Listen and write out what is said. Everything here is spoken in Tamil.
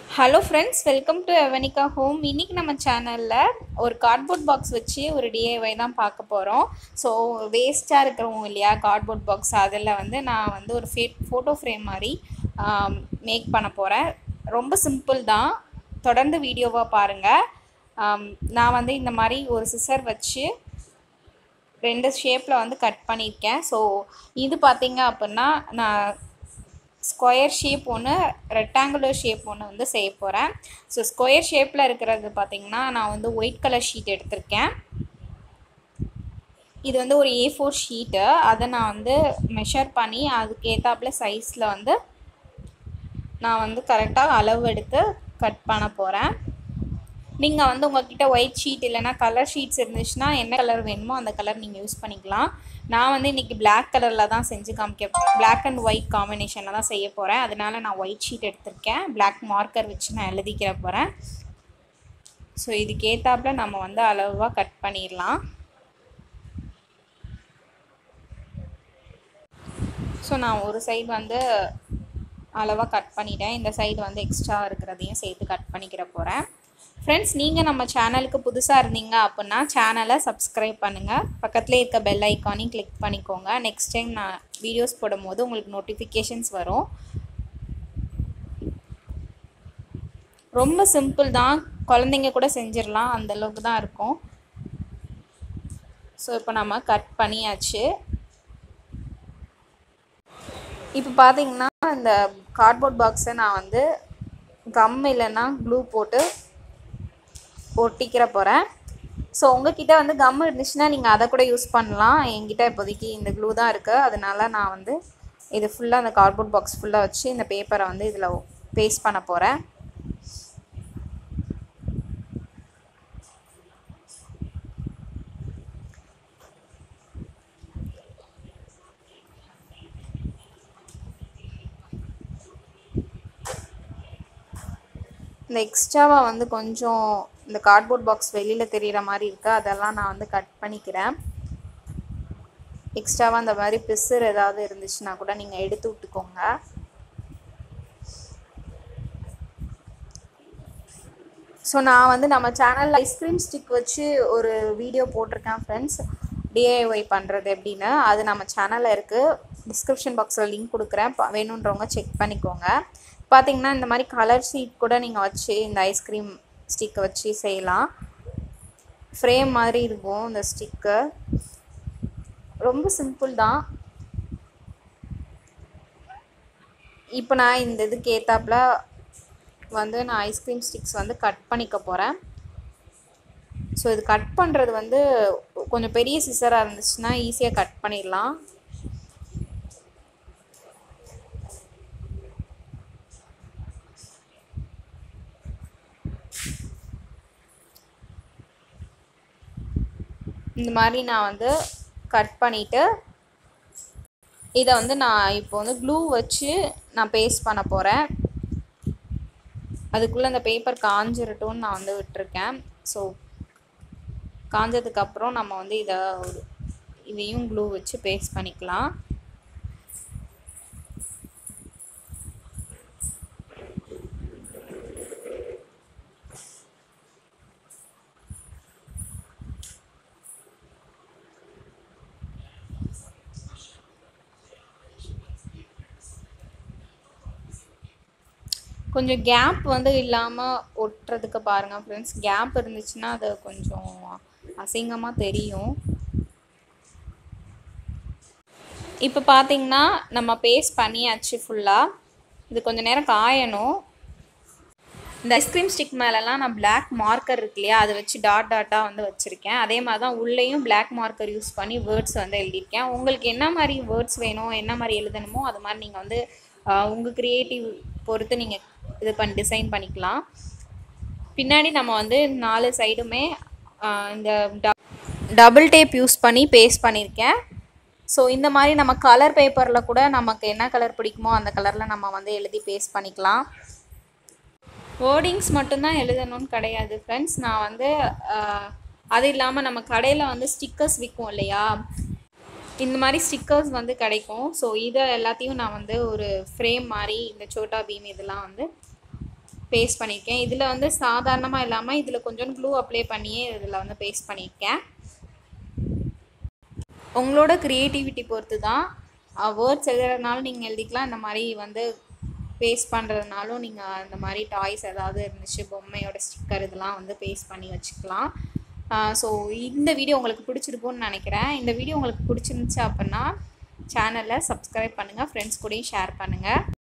hello friends welcome to Evanika home இன்றைக்கி நம்ம சேனலில் ஒரு கார்ட்போர்ட் பாக்ஸ் வச்சு ஒரு டிஐஒய் தான் பார்க்க போகிறோம் ஸோ வேஸ்ட்டாக இருக்கிறவங்க இல்லையா கார்ட்போர்ட் பாக்ஸ் அதில் வந்து நான் வந்து ஒரு ஃபே ஃபோட்டோ ஃப்ரேம் மாதிரி மேக் பண்ண போகிறேன் ரொம்ப சிம்பிள் தான் தொடர்ந்து வீடியோவாக பாருங்கள் நான் வந்து இந்த மாதிரி ஒரு சிசர் வச்சு ரெண்டு ஷேப்பில் வந்து கட் பண்ணியிருக்கேன் ஸோ இது பார்த்தீங்க அப்படின்னா நான் ஸ்கொயர் ஷேப் ஒன்று ரெக்டாங்குலர் ஷேப் ஒன்று வந்து செய்ய போகிறேன் ஸோ ஸ்கொயர் ஷேப்பில் இருக்கிறது பார்த்திங்கன்னா நான் வந்து ஒயிட் கலர் ஷீட் எடுத்திருக்கேன் இது வந்து ஒரு ஏ ஃபோர் ஷீட்டு அதை நான் வந்து மெஷர் பண்ணி அதுக்கு ஏற்றாப்புல சைஸில் வந்து நான் வந்து கரெக்டாக அளவு எடுத்து கட் பண்ண போகிறேன் நீங்கள் வந்து உங்கள்கிட்ட ஒயிட் ஷீட் இல்லைனா கலர் ஷீட்ஸ் இருந்துச்சுன்னா என்ன கலர் வேணுமோ அந்த கலர் நீங்கள் யூஸ் பண்ணிக்கலாம் நான் வந்து இன்றைக்கி பிளாக் கலரில் தான் செஞ்சு காமிக்க பிளாக் அண்ட் ஒயிட் காம்பினேஷனில் தான் செய்ய போகிறேன் அதனால் நான் ஒயிட் ஷீட் எடுத்திருக்கேன் பிளாக் மார்க்கர் வச்சு நான் எழுதிக்கிற போகிறேன் ஸோ இதுக்கு ஏற்றாப்புல நம்ம வந்து அளவாக கட் பண்ணிடலாம் ஸோ நான் ஒரு சைடு வந்து அளவாக கட் பண்ணிட்டேன் இந்த சைடு வந்து எக்ஸ்ட்ரா இருக்கிறதையும் சேர்த்து கட் பண்ணிக்கிற போகிறேன் ஃப்ரெண்ட்ஸ் நீங்கள் நம்ம சேனலுக்கு புதுசாக இருந்தீங்க அப்படின்னா சேனலை சப்ஸ்கிரைப் பண்ணுங்கள் பக்கத்தில் இருக்க பெல் ஐக்கானையும் கிளிக் பண்ணிக்கோங்க நெக்ஸ்ட் டைம் நான் வீடியோஸ் போடும் போது உங்களுக்கு நோட்டிஃபிகேஷன்ஸ் வரும் ரொம்ப சிம்பிள் தான் குழந்தைங்க கூட செஞ்சிடலாம் அந்தளவுக்கு தான் இருக்கும் ஸோ இப்போ நம்ம கட் பண்ணியாச்சு இப்போ பார்த்தீங்கன்னா இந்த கார்ட்போர்ட் பாக்ஸை நான் வந்து கம் இல்லைன்னா க்ளூ போட்டு ஒட்டிக்கிற போகிறேன் ஸோ உங்ககிட்ட வந்து கம் இருந்துச்சுன்னா நீங்கள் அதை கூட யூஸ் பண்ணலாம் என்கிட்ட இப்போதைக்கு இந்த க்ளூ தான் இருக்குது அதனால நான் வந்து இது ஃபுல்லாக அந்த கார்ட்போர்ட் பாக்ஸ் ஃபுல்லாக வச்சு இந்த பேப்பரை வந்து இதில் பேஸ்ட் பண்ண போகிறேன் இந்த எக்ஸ்ட்ராவாக வந்து கொஞ்சம் இந்த கார்ட்போர்ட் பாக்ஸ் வெளியில் தெரிகிற மாதிரி இருக்குது அதெல்லாம் நான் வந்து கட் பண்ணிக்கிறேன் எக்ஸ்ட்ராவாக அந்த மாதிரி பிசுறு ஏதாவது இருந்துச்சுன்னா கூட நீங்கள் எடுத்து விட்டுக்கோங்க ஸோ நான் வந்து நம்ம சேனலில் ஐஸ்கிரீம் ஸ்டிக் வச்சு ஒரு வீடியோ போட்டிருக்கேன் ஃப்ரெண்ட்ஸ் டிஐஒய் பண்ணுறது எப்படின்னு அது நம்ம சேனலில் இருக்குது டிஸ்கிரிப்ஷன் பாக்ஸில் லிங்க் கொடுக்குறேன் வேணுன்றவங்க செக் பண்ணிக்கோங்க பார்த்தீங்கன்னா இந்த மாதிரி கலர் ஷீட் கூட நீங்கள் வச்சு இந்த ஐஸ்கிரீம் ஸ்டிக்கை வச்சு செய்யலாம் ஃப்ரேம் மாதிரி இருக்கும் இந்த ஸ்டிக்கு ரொம்ப சிம்பிள் தான் இப்போ நான் இந்த இதுக்கு ஏற்றாப்புல வந்து நான் ஐஸ்கிரீம் ஸ்டிக்ஸ் வந்து கட் பண்ணிக்க போகிறேன் ஸோ இது கட் பண்ணுறது வந்து கொஞ்சம் பெரிய சிசராக இருந்துச்சுன்னா ஈஸியாக கட் பண்ணிடலாம் இந்த மாதிரி நான் வந்து கட் பண்ணிவிட்டு இதை வந்து நான் இப்போ வந்து க்ளூ வச்சு நான் பேஸ்ட் பண்ண போகிறேன் அதுக்குள்ளே அந்த பேப்பர் காஞ்சிரட்டும்னு நான் வந்து விட்டுருக்கேன் ஸோ காஞ்சதுக்கப்புறம் நம்ம வந்து இதை ஒரு இதையும் க்ளூ வச்சு பேஸ்ட் பண்ணிக்கலாம் கொஞ்சம் கேப் வந்து இல்லாமல் ஒட்டுறதுக்கு பாருங்கள் ஃப்ரெண்ட்ஸ் கேப் இருந்துச்சுன்னா அது கொஞ்சம் அசிங்கமாக தெரியும் இப்போ பார்த்தீங்கன்னா நம்ம பேஸ்ட் பண்ணியாச்சு ஃபுல்லாக இது கொஞ்சம் நேரம் காயணும் இந்த ஐஸ்கிரீம் ஸ்டிக் மேலெலாம் நான் பிளாக் மார்க்கர் இருக்கு இல்லையா அதை வச்சு டாட் டாட்டாக வந்து வச்சுருக்கேன் அதே மாதிரி தான் உள்ளேயும் பிளாக் மார்க்கர் யூஸ் பண்ணி வேர்ட்ஸ் வந்து எழுதியிருக்கேன் உங்களுக்கு என்ன மாதிரி வேர்ட்ஸ் வேணும் என்ன மாதிரி எழுதணுமோ அது மாதிரி நீங்கள் வந்து உங்கள் க்ரியேட்டிவ் பொறுத்து நீங்கள் இது பண்ணி டிசைன் பண்ணிக்கலாம் பின்னாடி நம்ம வந்து நாலு சைடுமே இந்த டபுள் டேப் யூஸ் பண்ணி பேஸ்ட் பண்ணியிருக்கேன் ஸோ இந்த மாதிரி நம்ம கலர் பேப்பரில் கூட நமக்கு என்ன கலர் பிடிக்குமோ அந்த கலரில் நம்ம வந்து எழுதி பேஸ்ட் பண்ணிக்கலாம் வேர்டிங்ஸ் மட்டும்தான் எழுதணும்னு கிடையாது ஃப்ரெண்ட்ஸ் நான் வந்து அது இல்லாமல் நம்ம கடையில் வந்து ஸ்டிக்கர்ஸ் விற்கும் இல்லையா இந்த மாதிரி ஸ்டிக்கர்ஸ் வந்து கிடைக்கும் ஸோ இதை எல்லாத்தையும் நான் வந்து ஒரு ஃப்ரேம் மாதிரி இந்த சோட்டா பீம் இதெல்லாம் வந்து பேஸ்ட் பண்ணியிருக்கேன் இதில் வந்து சாதாரணமாக இல்லாமல் இதில் கொஞ்சம் க்ளூ அப்ளை பண்ணியே இதில் வந்து பேஸ்ட் பண்ணியிருக்கேன் உங்களோட க்ரியேட்டிவிட்டி பொறுத்து தான் வேர்ட்ஸ் எழுதுறதுனாலும் நீங்கள் எழுதிக்கலாம் இந்த மாதிரி வந்து பேஸ்ட் பண்ணுறதுனாலும் நீங்கள் இந்த மாதிரி டாய்ஸ் ஏதாவது இருந்துச்சு பொம்மையோட ஸ்டிக்கர் இதெல்லாம் வந்து பேஸ்ட் பண்ணி வச்சுக்கலாம் ஸோ இந்த வீடியோ உங்களுக்கு பிடிச்சிருக்கும்னு நினைக்கிறேன் இந்த வீடியோ உங்களுக்கு பிடிச்சிருந்துச்சு அப்படின்னா சேனலை சப்ஸ்கிரைப் பண்ணுங்கள் ஃப்ரெண்ட்ஸ் கூடயும் ஷேர் பண்ணுங்கள்